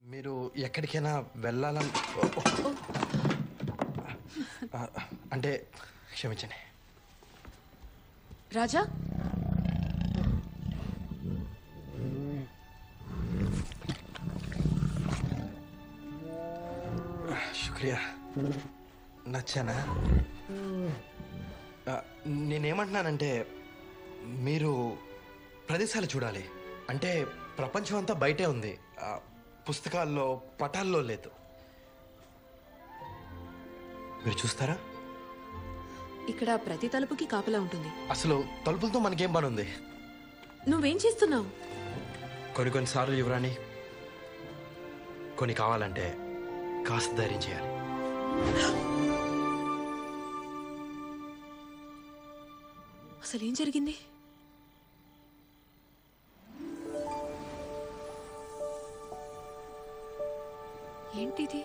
మీరు ఎక్కడికైనా వెళ్ళాలని ఆ, అంటే క్షమించండి రాజా శుక్రియా నచ్చానా ఆ, నేనేమంటున్నానంటే మీరు ప్రదేశాలు చూడాలి అంటే ప్రపంచం అంతా బయటే ఉంది ఆ, పుస్తకాల్లో పటాల్లో లేదు మీరు చూస్తారా ఇక్కడ ప్రతి తలుపుకి కాపలా ఉంటుంది అసలు తలుపులతో మనకేం పని ఉంది నువ్వేం చేస్తున్నావు కొన్ని కొన్నిసార్లు యువరాణి కొన్ని కావాలంటే కాస్త ధైర్యం చేయాలి అసలు ఏం జరిగింది ఏంటిది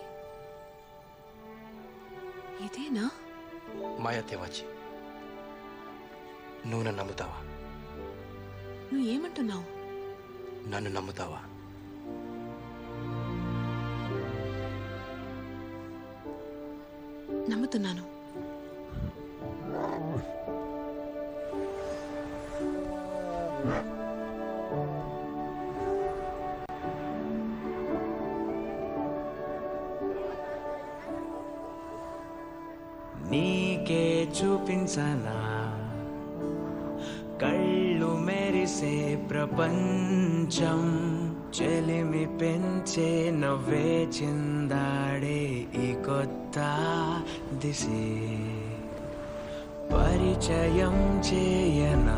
ఇదేనా మాయా తేవాచి నువ్వు నన్ను నమ్ముతావా నువ్వు ఏమంటున్నావు నన్ను నమ్ముతావా నమ్ముతున్నాను నీకే చూపించనా కళ్ళు మెరిసే ప్రపంచం చెలిమి పెంచే నవ్వే చిందాడే ఈ కొత్త దిశే పరిచయం చేయనా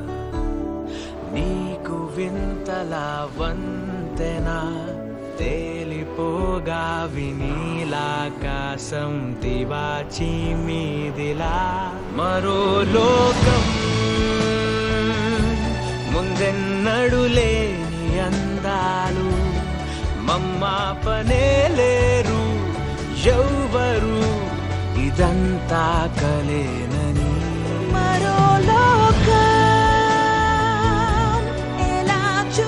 నీకు వింతలా వంతెనా తేలిపోగా వినీలాకాశం తివాచి మీదిలా మరో లోకం ముందెన్నడు లేని అందాలు మమ్మా పనే లేరు ఎవ్వరు ఇదంతా కలేనని మరో లోకం ఎలా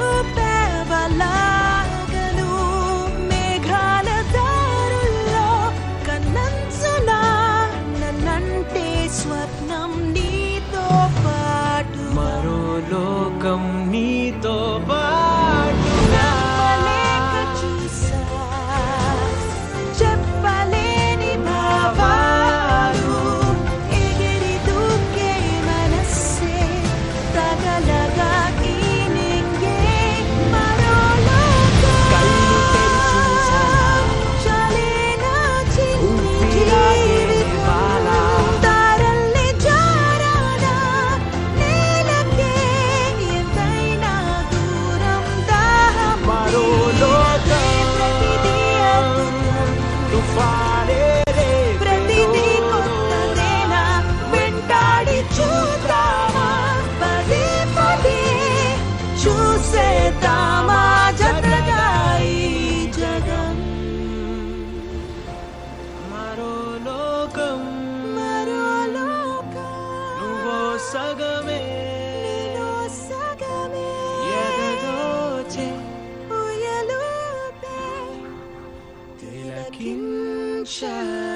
చూపేవలాగను మేఘాల దారుల్లో కన్నంచున నన్నంటే స్వప్నం నీతో పాటు మరో లోకం నీతో పాటుగా నమ్మలేక చూసా చెప్పలేని భావాలు ఎగిరి దూకే మనస్సే తగలగా ఈ నింగే మరో కళ్ళు తెరిచుంచా. చాలేనా చిన్ని ఊపిరాగే ఇవాళ. జీవితం తారల్ని జారానా నేలకే ఎంతైనా దూరం దాహం మరో తీరే లోకం ప్రతిదీ అద్భుతం తుఫానే ప్రతిదీ కొత్తదేనా వెంటాడి చూద్దామా పదే పదే చూసేద్దామా జతగా ఈ జగం మరో లోకం మరో లోకం నువ్వో సగమే నీలో సగమే ఎదగోచే ఉయలుపే తిలకించ